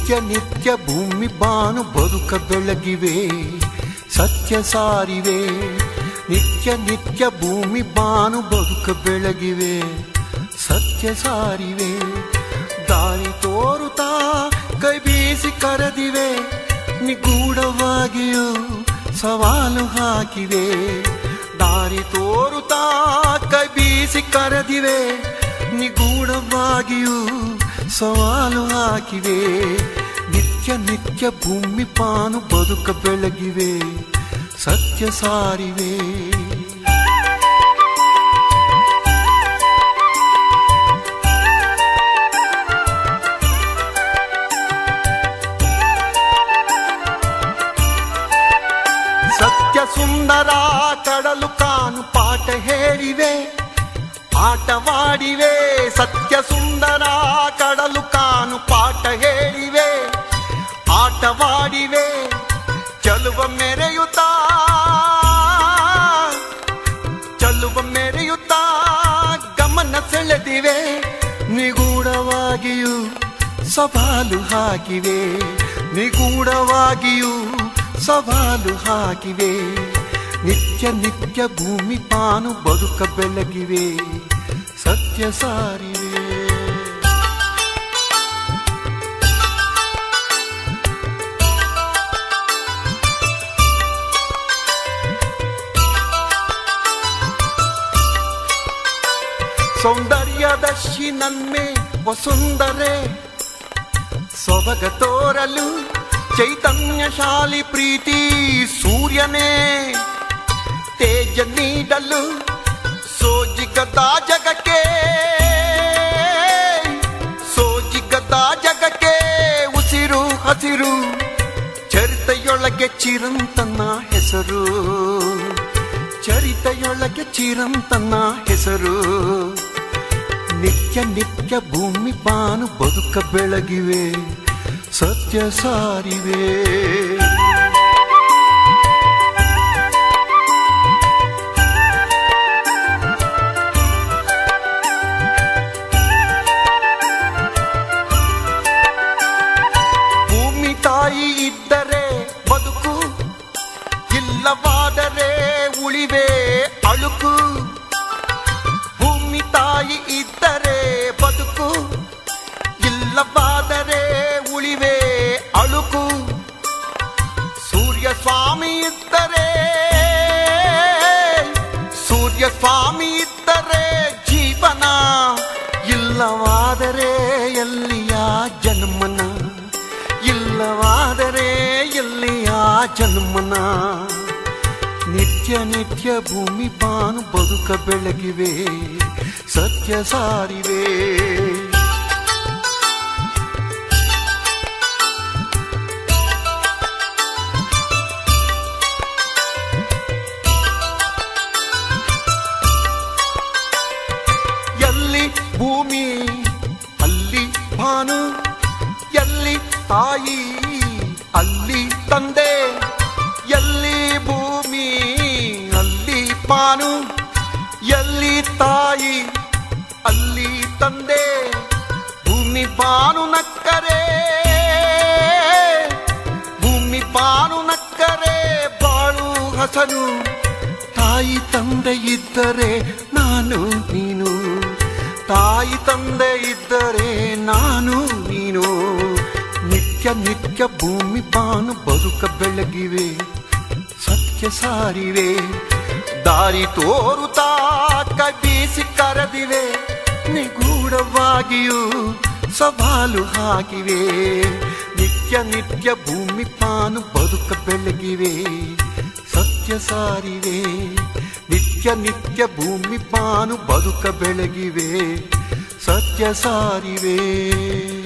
ನಿತ್ಯ ನಿತ್ಯ ಭೂಮಿ ಬಾನು ಬದುಕ ಬೆಳಗಿವೆ ಸತ್ಯ ಸಾರಿವೆ ನಿತ್ಯ ನಿತ್ಯ ಭೂಮಿ ಬಾನು ಬದುಕ ಬೆಳಗಿವೆ ಸತ್ಯ ಸಾರಿವೆ ದಾರಿ ತೋರುತ್ತಾ ಕೈ ಬೀಸಿ ಕರೆದಿವೆ ನಿಗೂಢವಾಗಿಯೂ ಸವಾಲು ಹಾಕಿವೆ ದಾರಿ ತೋರುತ್ತಾ ಕೈ ಬೀಸಿ ಕರೆದಿವೆ ನಿಗೂಢವಾಗಿಯೂ ಸವಾಲು ಹಾಕಿವೆ ನಿತ್ಯ ನಿತ್ಯ ಭೂಮಿ ಪಾನು ಬದುಕ ಬೆಳಗಿವೆ ಸತ್ಯ ಸಾರಿವೆ ಸತ್ಯ ಸುಂದರ ಕಡಲು ಕಾನು ಪಾಠ ಹೇಳಿವೆ ಆಟವಾಡಿವೆ ಸತ್ಯ ಸುಂದರ ಕಡಲು ಕಾನು ಪಾಠ ಹೇಳಿವೆ ಆಟವಾಡಿವೆ ಚಲುವ ಮೆರೆಯುತ್ತಾ ಚಲುವ ಮೆರೆಯುತ್ತಾ ಗಮನ ಸೆಳೆದಿವೆ ನಿಗೂಢವಾಗಿಯೂ ಸವಾಲು ಹಾಕಿವೆ ನಿಗೂಢವಾಗಿಯೂ ಸವಾಲು ಹಾಕಿವೆ ನಿತ್ಯ ನಿತ್ಯ ಭೂಮಿ ಪಾನು ಬದುಕ ಬೆಳಗಿವೆ ಸತ್ಯ ಸಾರಿವೆ ಸೌಂದರ್ಯದರ್ಶಿ ನನ್ಮೆ ವಸುಂದರೆ ಸೊಬಗ ತೋರಲು ಚೈತನ್ಯಶಾಲಿ ಪ್ರೀತಿ ಸೂರ್ಯನೇ ತೇಜ ನೀಡಲು ಸೋಜಿಗದ ಜಗಕ್ಕೆ ಸೋಜಿಗದ ಜಗಕ್ಕೆ ಉಸಿರು ಹಸಿರು ಚರಿತೆಯೊಳಗೆ ಚಿರಂತನ ಹೆಸರು ಚರಿತೆಯೊಳಗೆ ಚಿರಂತನ ಹೆಸರು ನಿತ್ಯ ನಿತ್ಯ ಭೂಮಿ ಬಾನು ಬದುಕ ಬೆಳಗಿವೆ ಸತ್ಯ ಸಾರಿವೆ ಭೂಮಿ ತಾಯಿ ಇದ್ದರೆ ಬದುಕು ಇಲ್ಲವಾದರೆ ಉಳಿವೆ ಅಳುಕು ಭೂಮಿ ತಾಯಿ ಇದ್ದರೆ ಬದುಕು ಇಲ್ಲವಾದರೆ ಉಳಿವೆ ಅಳುಕು ಸೂರ್ಯ ಸ್ವಾಮಿ ಇದ್ದರೆ ಸೂರ್ಯ ಸ್ವಾಮಿ ಇದ್ದರೆ ಜೀವನ ಇಲ್ಲವಾದರೆ ಎಲ್ಲಿಯ ಜನ್ಮನ ಇಲ್ಲವಾದರೆ ಎಲ್ಲಿಯ ಜನ್ಮನ ನಿತ್ಯ ನಿತ್ಯ ಭೂಮಿ ಪಾನು ಬದುಕ ಬೆಳಗಿವೆ ಸತ್ಯ ಸಾರಿವೆ ಎಲ್ಲಿ ಭೂಮಿ ಅಲ್ಲಿ ಭಾನು ಎಲ್ಲಿ ತಾಯಿ ಅಲ್ಲಿ ತಂದೆ ಎಲ್ಲಿ ಭೂಮಿ ಅಲ್ಲಿ ಪಾನು ಎಲ್ಲಿ ತಾಯಿ ಅಲ್ಲಿ ತಂದೆ ಭೂಮಿ ಬಾನು ನಕ್ಕರೆ ಭೂಮಿ ಬಾನು ನಕ್ಕರೆ ಬಾಳು ಹಸನು ತಾಯಿ ತಂದೆ ಇದ್ದರೆ ನಾನು ನೀನು ತಾಯಿ ತಂದೆ ಇದ್ದರೆ ನಾನು ನೀನು ನಿತ್ಯ ನಿತ್ಯ ಭೂಮಿ ಬಾನು ಬದುಕ ಬೆಳಗಿವೆ ಸತ್ಯ ಸಾರಿವೆ ದಾರಿ ತೋರುತ್ತಾ ಕೈ ಬೀಸಿ ಕರೆದಿವೆ ನಿಗೂಢವಾಗಿಯೂ ಸವಾಲು ಹಾಕಿವೆ ನಿತ್ಯ ನಿತ್ಯ ಭೂಮಿ ಪಾನು ಬದುಕ ಬೆಳಗಿವೆ ಸತ್ಯ ಸಾರಿವೆ ನಿತ್ಯ ನಿತ್ಯ ಭೂಮಿ ಪಾನು ಬದುಕ ಬೆಳಗಿವೆ ಸತ್ಯ ಸಾರಿವೆ